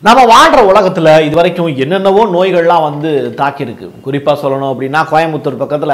நம்ம வாழ்கிற உலகத்தில் இது வரைக்கும் என்னென்னவோ நோய்கள்லாம் வந்து தாக்கியிருக்கு குறிப்பாக சொல்லணும் அப்படின்னா கோயம்புத்தூர் பக்கத்தில்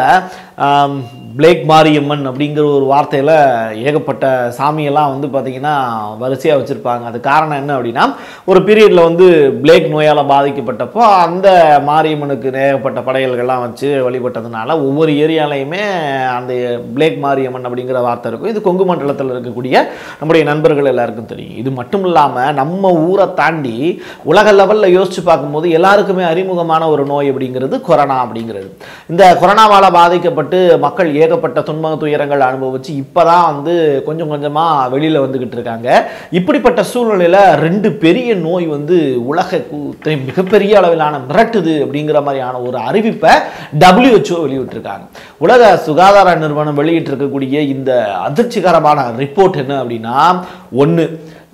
பிளேக் மாரியம்மன் அப்படிங்கிற ஒரு வார்த்தையில் ஏகப்பட்ட சாமியெல்லாம் வந்து பார்த்திங்கன்னா வரிசையாக வச்சுருப்பாங்க அது காரணம் என்ன அப்படின்னா ஒரு பீரியடில் வந்து பிளேக் நோயால் பாதிக்கப்பட்டப்போ அந்த மாரியம்மனுக்கு ஏகப்பட்ட படையல்கள்லாம் வச்சு வழிபட்டதுனால ஒவ்வொரு ஏரியாலையுமே அந்த பிளேக் மாரியம்மன் அப்படிங்கிற வார்த்தை இருக்கும் இது கொங்கு மண்டலத்தில் இருக்கக்கூடிய நம்முடைய நண்பர்கள் எல்லாருக்கும் தெரியும் இது மட்டும் இல்லாமல் நம்ம ஊரை தாண்டி உலக லெவலில் யோசிச்சு பார்க்கும்போது எல்லாருக்குமே அறிமுகமான ஒரு நோய் அப்படிங்கிறது கொரோனா அப்படிங்கிறது இந்த கொரோனாவால் பாதிக்கப்பட்டு மக்கள் ஏகப்பட்ட துன்ப துயரங்கள் அனுபவிச்சு இப்போ தான் வந்து கொஞ்சம் கொஞ்சமாக வெளியில் வந்துக்கிட்டு இருக்காங்க இப்படிப்பட்ட சூழ்நிலையில் ரெண்டு பெரிய நோய் வந்து உலக கு- மிகப்பெரிய அளவிலான மிரட்டுது அப்படிங்கிற மாதிரியான ஒரு அறிவிப்பை WHO வெளியிட்டிருக்காங்க உலக சுகாதார நிறுவனம் வெளியிட்டிருக்கக்கூடிய இந்த அதிர்ச்சிகரமான ரிப்போர்ட் என்ன அப்படின்னா ஒன்று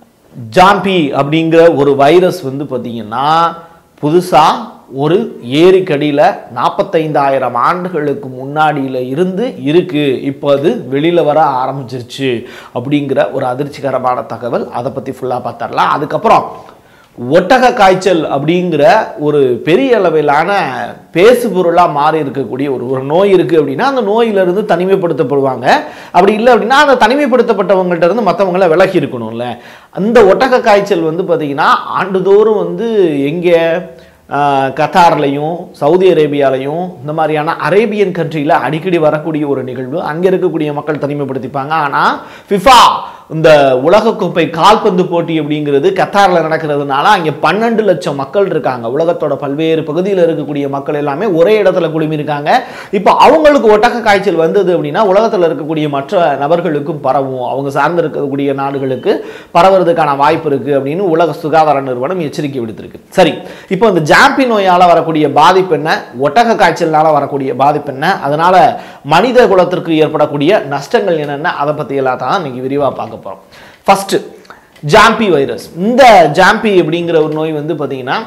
ஜாம்பி அப்படிங்கிற ஒரு வைரஸ் வந்து பார்த்தீங்கன்னா புதுசாக ஒரு ஏரிக்கடியில் நாற்பத்தைந்தாயிரம் ஆண்டுகளுக்கு முன்னாடியில் இருந்து இருக்கு இப்போ அது வெளியில் வர ஆரம்பிச்சிருச்சு அப்படிங்கிற ஒரு அதிர்ச்சிகரமான தகவல் அதை பற்றி ஃபுல்லாக பார்த்தரலாம் அதுக்கப்புறம் ஒட்டக காய்ச்சல் அப்படிங்கிற ஒரு பெரிய அளவிலான பேசு பொருளாக மாறி இருக்கக்கூடிய ஒரு ஒரு நோய் இருக்குது அப்படின்னா அந்த நோயிலிருந்து தனிமைப்படுத்தப்படுவாங்க அப்படி இல்லை அப்படின்னா அந்த தனிமைப்படுத்தப்பட்டவங்கள்ட்ட இருந்து மற்றவங்கள விலகி இருக்கணும்ல அந்த ஒட்டக காய்ச்சல் வந்து பார்த்திங்கன்னா ஆண்டுதோறும் வந்து எங்கே ஆஹ் கத்தார்லையும் சவுதி அரேபியாலையும் இந்த மாதிரியான அரேபியன் கண்ட்ரியில் அடிக்கடி வரக்கூடிய ஒரு நிகழ்வு அங்கே இருக்கக்கூடிய மக்கள் தனிமைப்படுத்திப்பாங்க ஆனால் ஃபிஃபா இந்த உலகக்கோப்பை கால்பந்து போட்டி அப்படிங்கிறது கத்தாரில் நடக்கிறதுனால அங்கே பன்னெண்டு லட்சம் மக்கள் இருக்காங்க உலகத்தோட பல்வேறு பகுதியில் இருக்கக்கூடிய மக்கள் எல்லாமே ஒரே இடத்துல குழுமி இருக்காங்க இப்போ அவங்களுக்கு ஒட்டக காய்ச்சல் வந்தது அப்படின்னா உலகத்தில் இருக்கக்கூடிய மற்ற நபர்களுக்கும் பரவும் அவங்க சார்ந்து இருக்கக்கூடிய நாடுகளுக்கு பரவுறதுக்கான வாய்ப்பு இருக்கு அப்படின்னு உலக சுகாதார நிறுவனம் எச்சரிக்கை விடுத்திருக்கு சரி இப்போ இந்த ஜாம்பி நோயால் வரக்கூடிய பாதிப்பு என்ன ஒட்டக காய்ச்சல்னால வரக்கூடிய பாதிப்பு என்ன அதனால மனித குலத்திற்கு ஏற்படக்கூடிய நஷ்டங்கள் என்னென்ன அதை பற்றி எல்லாம் தான் இன்னைக்கு விரிவாக பார்க்க போகிறோம் ஃபர்ஸ்ட் ஜாம்பி வைரஸ் இந்த ஜாம்பி அப்படிங்கிற ஒரு நோய் வந்து பார்த்தீங்கன்னா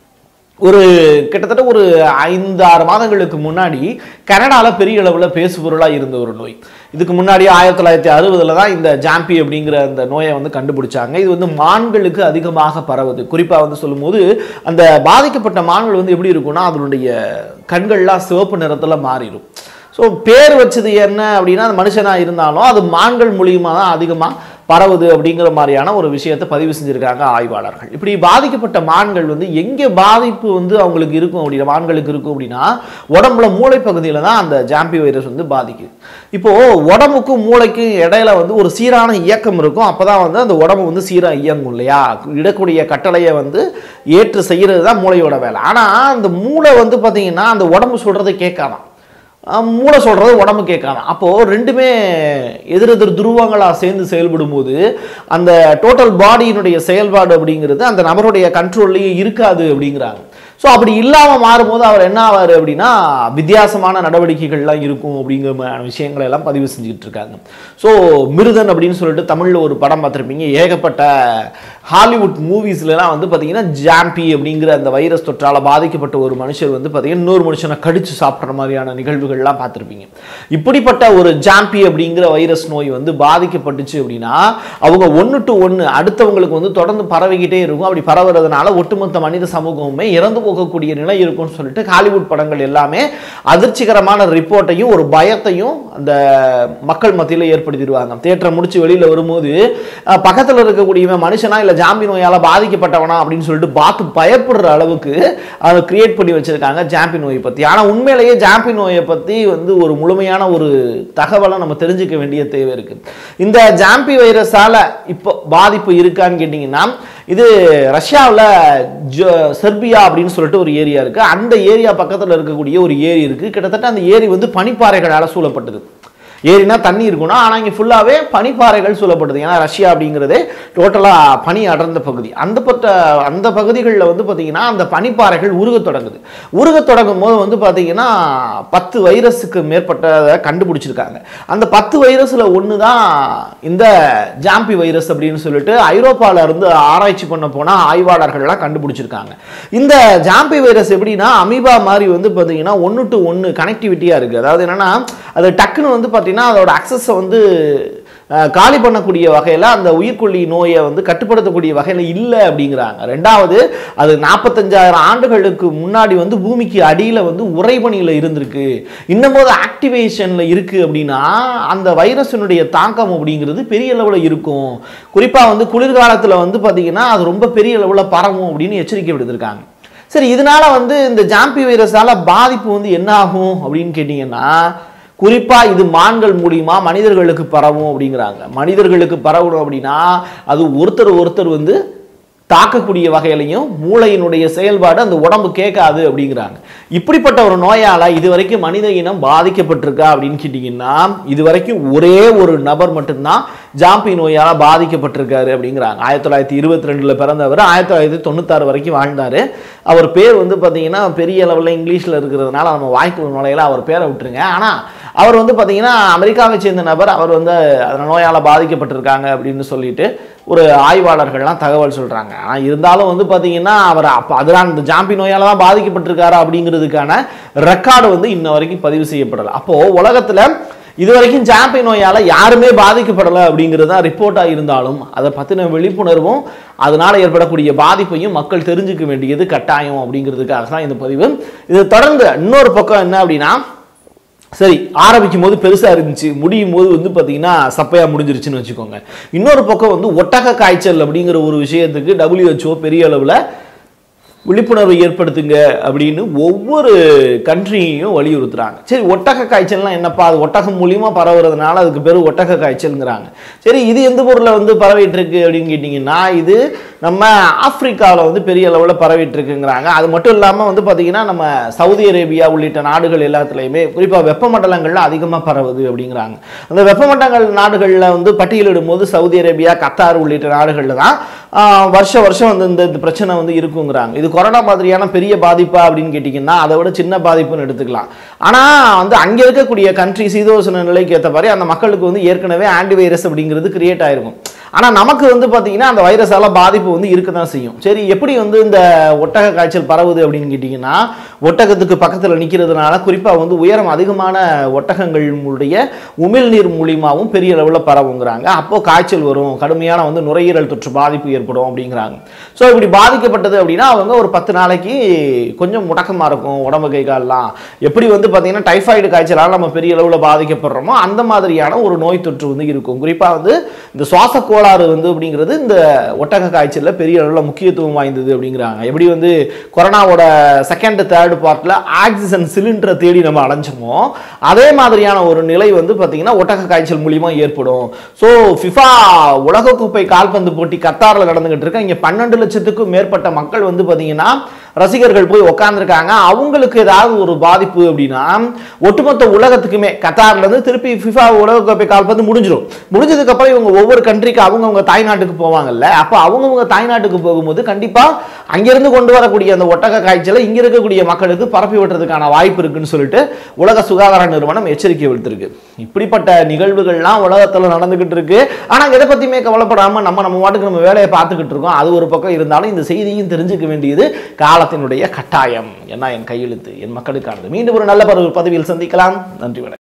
ஒரு கிட்டத்தட்ட ஒரு ஐந்து ஆறு மாதங்களுக்கு முன்னாடி கனடாவில் பெரிய அளவில் பேசுபொருளாக இருந்த ஒரு நோய் இதுக்கு முன்னாடி ஆயிரத்தி தொள்ளாயிரத்தி அறுபதில் தான் இந்த ஜாம்பி அப்படிங்கிற அந்த நோயை வந்து கண்டுபிடிச்சாங்க இது வந்து மான்களுக்கு அதிகமாக பரவுது குறிப்பாக வந்து சொல்லும்போது அந்த பாதிக்கப்பட்ட மான்கள் வந்து எப்படி இருக்கும்னா அதனுடைய கண்கள்லாம் சிவப்பு நிறத்தில் மாறிடும் ஸோ பேர் வச்சது என்ன அப்படின்னா அது மனுஷனாக இருந்தாலும் அது மான்கள் மூலியமாக தான் அதிகமாக பரவுது அப்படிங்கிற மாதிரியான ஒரு விஷயத்தை பதிவு செஞ்சுருக்காங்க ஆய்வாளர்கள் இப்படி பாதிக்கப்பட்ட மான்கள் வந்து எங்கே பாதிப்பு வந்து அவங்களுக்கு இருக்கும் அப்படின்னா மான்களுக்கு இருக்கும் அப்படின்னா உடம்புல மூளைப்பகுதியில் தான் அந்த ஜாம்பி வைரஸ் வந்து பாதிக்குது இப்போது உடம்புக்கும் மூளைக்கும் இடையில வந்து ஒரு சீரான இயக்கம் இருக்கும் அப்போ தான் வந்து அந்த உடம்பு வந்து சீராக இயங்கும் இல்லையா இடக்கூடிய கட்டளையை வந்து ஏற்று செய்கிறது தான் மூளையோட வேலை ஆனால் அந்த மூளை வந்து பார்த்தீங்கன்னா அந்த உடம்பு சொல்கிறதை கேட்காதான் ஆஹ் மூளை சொல்கிறது உடம்பு கேட்காம அப்போது ரெண்டுமே எதிரெதிர் துருவங்களாக சேர்ந்து செயல்படும் போது அந்த டோட்டல் பாடியினுடைய செயல்பாடு அப்படிங்கிறது அந்த நபருடைய கண்ட்ரோல்லையே இருக்காது அப்படிங்கிறாங்க ஸோ அப்படி இல்லாமல் மாறும்போது அவர் என்ன ஆவார் அப்படின்னா வித்தியாசமான நடவடிக்கைகள்லாம் இருக்கும் அப்படிங்கிற மாதிரியான விஷயங்களை எல்லாம் பதிவு செஞ்சுக்கிட்டு இருக்காங்க ஸோ மிருதன் அப்படின்னு சொல்லிட்டு தமிழில் ஒரு படம் பார்த்துருப்பீங்க ஏகப்பட்ட ஹாலிவுட் மூவிஸ்லாம் வந்து பார்த்தீங்கன்னா ஜாம்பி அப்படிங்கிற அந்த வைரஸ் தொற்றால் பாதிக்கப்பட்ட ஒரு மனுஷர் வந்து பார்த்தீங்கன்னா இன்னொரு மனுஷனை கடிச்சு சாப்பிட்ற மாதிரியான நிகழ்வுகள்லாம் பார்த்துருப்பீங்க இப்படிப்பட்ட ஒரு ஜாம்பி அப்படிங்கிற வைரஸ் நோய் வந்து பாதிக்கப்பட்டுச்சு அப்படின்னா அவங்க ஒன்று டு ஒன்று அடுத்தவங்களுக்கு வந்து தொடர்ந்து பரவிக்கிட்டே இருக்கும் அப்படி பரவுறதுனால ஒட்டுமொத்த மனித சமூகமுமே இறந்து போகக்கூடிய நிலை இருக்கும்னு சொல்லிட்டு ஹாலிவுட் படங்கள் எல்லாமே அதிர்ச்சிகரமான ரிப்போர்ட்டையும் ஒரு பயத்தையும் அந்த மக்கள் மத்தியில் ஏற்படுத்திடுவாங்க தேட்டரை முடிச்சு வெளியில் வரும்போது அஹ், பக்கத்தில் இருக்கக்கூடியவன் மனுஷனா இல்லை ஜாம்பி நோயால் பாதிக்கப்பட்டவனா அப்படின்னு சொல்லிட்டு பார்த்து பயப்படுற அளவுக்கு அதை கிரியேட் பண்ணி வச்சிருக்காங்க ஜாம்பி நோயை பற்றி ஆனால் உண்மையிலேயே ஜாம்பி நோயை பற்றி வந்து ஒரு முழுமையான ஒரு தகவலை நம்ம தெரிஞ்சுக்க வேண்டிய தேவை இருக்கு இந்த ஜாம்பி வைரஸால இப்போ பாதிப்பு இருக்கான்னு கேட்டிங்கன்னா இது ரஷ்யாவில் செர்பியா அப்படின்னு சொல்லிட்டு ஒரு ஏரியா இருக்கு அந்த ஏரியா பக்கத்தில் இருக்கக்கூடிய ஒரு ஏரி இருக்கு கிட்டத்தட்ட அந்த ஏரி வந்து பனிப்பாறைகளால் சூழப்பட்டது ஏரினா தண்ணி இருக்கணும் ஆனால் இங்கே ஃபுல்லாகவே பனிப்பாறைகள் சூழப்படுது ஏன்னா ரஷ்யா அப்படிங்கிறதே டோட்டலாக பனி அடர்ந்த பகுதி அந்த பட்ட அந்த பகுதிகளில் வந்து பார்த்தீங்கன்னா அந்த பனிப்பாறைகள் உருகத் தொடங்குது உருகத் தொடங்கும் போது வந்து பார்த்தீங்கன்னா பத்து வைரஸுக்கு மேற்பட்டதை கண்டுபிடிச்சிருக்காங்க அந்த பத்து வைரஸில் ஒன்று தான் இந்த ஜாம்பி வைரஸ் அப்படின்னு சொல்லிட்டு ஐரோப்பால இருந்து ஆராய்ச்சி பண்ண போனால் ஆய்வாளர்கள்லாம் கண்டுபிடிச்சிருக்காங்க இந்த ஜாம்பி வைரஸ் எப்படின்னா அமீபா மாதிரி வந்து பார்த்தீங்கன்னா ஒன்று டு ஒன்று கனெக்டிவிட்டியாக இருக்குது அதாவது என்னன்னா அது டக்குன்னு வந்து பார்த்தீங்கன்னா அதோட அக்சஸை வந்து அஹ், காலி பண்ணக்கூடிய வகையில் அந்த உயிர்கொல்லி நோயை வந்து கட்டுப்படுத்தக்கூடிய வகையில் இல்லை அப்படிங்கிறாங்க ரெண்டாவது அது நாற்பத்தஞ்சாயிரம் ஆண்டுகளுக்கு முன்னாடி வந்து பூமிக்கு அடியில் வந்து உறைபனியில் இருந்திருக்கு இன்னும் போது ஆக்டிவேஷனில் இருக்குது அப்படின்னா அந்த வைரஸினுடைய தாக்கம் அப்படிங்கிறது பெரிய அளவில் இருக்கும் குறிப்பாக வந்து குளிர்காலத்தில் வந்து பார்த்தீங்கன்னா அது ரொம்ப பெரிய அளவில் பரவும் அப்படின்னு எச்சரிக்கை விடுத்திருக்காங்க சரி இதனால வந்து இந்த ஜாம்பி வைரஸால பாதிப்பு வந்து என்ன ஆகும் அப்படின்னு கேட்டிங்கன்னா குறிப்பா இது மான்கள் மூலியமா மனிதர்களுக்கு பரவும் அப்படிங்கிறாங்க மனிதர்களுக்கு பரவணும் அப்படின்னா அது ஒருத்தர் ஒருத்தர் வந்து தாக்கக்கூடிய வகையிலையும் மூளையினுடைய செயல்பாடு அந்த உடம்பு கேட்காது அப்படிங்கிறாங்க இப்படிப்பட்ட ஒரு நோயால இதுவரைக்கும் மனித இனம் பாதிக்கப்பட்டிருக்கா அப்படின்னு கேட்டிங்கன்னா இதுவரைக்கும் ஒரே ஒரு நபர் மட்டும்தான் ஜாம்பி நோயால பாதிக்கப்பட்டிருக்காரு அப்படிங்கிறாங்க ஆயிரத்தி தொள்ளாயிரத்தி இருபத்தி ரெண்டுல பிறந்தவர் ஆயிரத்தி தொள்ளாயிரத்தி தொண்ணூத்தாறு வரைக்கும் வாழ்ந்தாரு அவர் பேர் வந்து பார்த்தீங்கன்னா பெரிய லெவலில் இங்கிலீஷில் இருக்கிறதுனால நம்ம வாய்க்குள்ள நுழையில அவர் பேரை விட்டுருங்க ஆனால் அவர் வந்து பார்த்தீங்கன்னா அமெரிக்காவை சேர்ந்த நபர் அவர் வந்து அந்த நோயால் பாதிக்கப்பட்டிருக்காங்க அப்படின்னு சொல்லிட்டு ஒரு ஆய்வாளர்கள்லாம் தகவல் சொல்கிறாங்க ஆனால் இருந்தாலும் வந்து பார்த்தீங்கன்னா அவர் அப்போ அதெல்லாம் இந்த ஜாம்பி நோயால் தான் பாதிக்கப்பட்டிருக்காரா அப்படிங்கிறதுக்கான ரெக்கார்டு வந்து இன்ன வரைக்கும் பதிவு செய்யப்படலை அப்போது உலகத்தில் இதுவரைக்கும் ஜாம்பி நோயால் யாருமே பாதிக்கப்படலை அப்படிங்கிறது தான் ரிப்போர்ட்டாக இருந்தாலும் அதை பற்றின விழிப்புணர்வும் அதனால் ஏற்படக்கூடிய பாதிப்பையும் மக்கள் தெரிஞ்சுக்க வேண்டியது கட்டாயம் அப்படிங்கிறதுக்காக தான் இந்த பதிவு இது தொடர்ந்து இன்னொரு பக்கம் என்ன அப்படின்னா சரி ஆரம்பிக்கும் போது பெருசாக இருந்துச்சு முடியும் போது வந்து பார்த்தீங்கன்னா சப்பையாக முடிஞ்சிருச்சுன்னு வச்சுக்கோங்க இன்னொரு பக்கம் வந்து ஒட்டக காய்ச்சல் அப்படிங்கிற ஒரு விஷயத்துக்கு WHO பெரிய அளவில் விழிப்புணர்வு ஏற்படுத்துங்க அப்படின்னு ஒவ்வொரு கண்ட்ரியையும் வலியுறுத்துறாங்க சரி ஒட்டக காய்ச்சல்னா என்னப்பா அது ஒட்டகம் மூலியமா பரவுறதுனால அதுக்கு பேர் ஒட்டக காய்ச்சல்ங்கிறாங்க சரி இது எந்த ஊரில் வந்து பரவிட்டு இருக்கு அப்படின்னு கேட்டிங்கன்னா இது நம்ம ஆப்பிரிக்காவில் வந்து பெரிய அளவில் பரவிட்டு இருக்குங்கிறாங்க அது மட்டும் இல்லாமல் வந்து பார்த்தீங்கன்னா நம்ம சவுதி அரேபியா உள்ளிட்ட நாடுகள் எல்லாத்துலேயுமே குறிப்பாக வெப்பமண்டலங்களில் அதிகமாக பரவுது அப்படிங்கிறாங்க அந்த வெப்பமண்டல நாடுகளில் வந்து பட்டியலிடும் போது சவுதி அரேபியா கத்தார் உள்ளிட்ட நாடுகளில் தான் ஆஹ், வருஷ வருஷம் வந்து இந்த இந்த பிரச்சனை வந்து இருக்குங்கிறாங்க இது கொரோனா மாதிரியான பெரிய பாதிப்பா அப்படின்னு கேட்டிங்கன்னா அதை விட சின்ன பாதிப்புன்னு எடுத்துக்கலாம் ஆனால் வந்து அங்கே இருக்கக்கூடிய கண்ட்ரி சீதோசன நிலைக்கு ஏற்ற மாதிரி அந்த மக்களுக்கு வந்து ஏற்கனவே ஆன்டிவைரஸ் அப்படிங்கிறது கிரியேட் ஆயிருக்கும் ஆனால் நமக்கு வந்து பார்த்தீங்கன்னா அந்த வைரஸால பாதிப்பு வந்து இருக்க தான் செய்யும் சரி எப்படி வந்து இந்த ஒட்டக காய்ச்சல் பரவுது அப்படின்னு கேட்டிங்கன்னா ஒட்டகத்துக்கு பக்கத்தில் நிற்கிறதுனால குறிப்பாக வந்து உயரம் அதிகமான ஒட்டகங்களுடைய உமிழ்நீர் மூலியமாகவும் பெரிய அளவில் பரவுங்கிறாங்க அப்போ காய்ச்சல் வரும் கடுமையான வந்து நுரையீரல் தொற்று பாதிப்பு ஏற்படும் அப்படிங்கிறாங்க ஸோ இப்படி பாதிக்கப்பட்டது அப்படின்னா அவங்க ஒரு பத்து நாளைக்கு கொஞ்சம் முடக்கமாக இருக்கும் உடம்பு கை கால்லாம் எப்படி வந்து பார்த்தீங்கன்னா டைஃபாய்டு காய்ச்சலால் நம்ம பெரிய அளவில் பாதிக்கப்படுறோமோ அந்த மாதிரியான ஒரு நோய் தொற்று வந்து இருக்கும் குறிப்பாக வந்து இந்த சுவாச கோளாறு வந்து அப்படிங்கிறது இந்த ஒட்டக காய்ச்சலில் பெரிய அளவில் முக்கியத்துவம் வாய்ந்தது அப்படிங்கிறாங்க எப்படி வந்து கொரோனாவோட செகண்ட் தேர்ட் பார்ட்டில் ஆக்சிஜன் சிலிண்டரை தேடி நம்ம அடைஞ்சோமோ அதே மாதிரியான ஒரு நிலை வந்து பார்த்தீங்கன்னா ஒட்டக காய்ச்சல் மூலியமா ஏற்படும் ஸோ ஃபிஃபா உலகக்கோப்பை கால்பந்து போட்டி கத்தாரில் நடந்துகிட்டு இருக்கு இங்கே பன்னெண்டு லட்சத்துக்கும் மேற்பட்ட மக்கள் வந்து பார்த்தீங்கன்னா ரசிகர்கள் போய் உட்காந்துருக்காங்க அவங்களுக்கு ஏதாவது ஒரு பாதிப்பு அப்படின்னா ஒட்டுமொத்த உலகத்துக்குமே கத்தார்ல இருந்து திருப்பி ஃபிஃபா உலகக்கோப்பை கால்பந்து முடிஞ்சிடும் முடிஞ்சதுக்கு அப்புறம் இவங்க ஒவ்வொரு கண்ட்ரிக்கு அவங்கவுங்க தாய்நாட்டுக்கு போவாங்கல்ல அப்போ அவங்கவுங்க தாய்நாட்டுக்கு போகும்போது கண்டிப்பா அங்கிருந்து கொண்டு வரக்கூடிய அந்த ஒட்டக காய்ச்சலை இங்க இருக்கக்கூடிய மக்களுக்கு பரப்பி விடுறதுக்கான வாய்ப்பு இருக்குன்னு சொல்லிட்டு உலக சுகாதார நிறுவனம் எச்சரிக்கை விடுத்திருக்கு இப்படிப்பட்ட நிகழ்வுகள்லாம் உலகத்துல நடந்துகிட்டு இருக்கு ஆனா எதை பத்தியுமே கவலைப்படாம நம்ம நம்ம வாட்டுக்கு நம்ம வேலையை பார்த்துக்கிட்டு இருக்கோம் அது ஒரு பக்கம் இருந்தாலும் இந்த செய்தியும் தெரிஞ்சுக்க வேண்டியது காலத்தினுடைய கட்டாயம் என்ன என் கையெழுத்து என் மக்களுக்கானது மீண்டும் ஒரு நல்ல பரு- பதவியில் சந்திக்கலாம் நன்றி வணக்கம்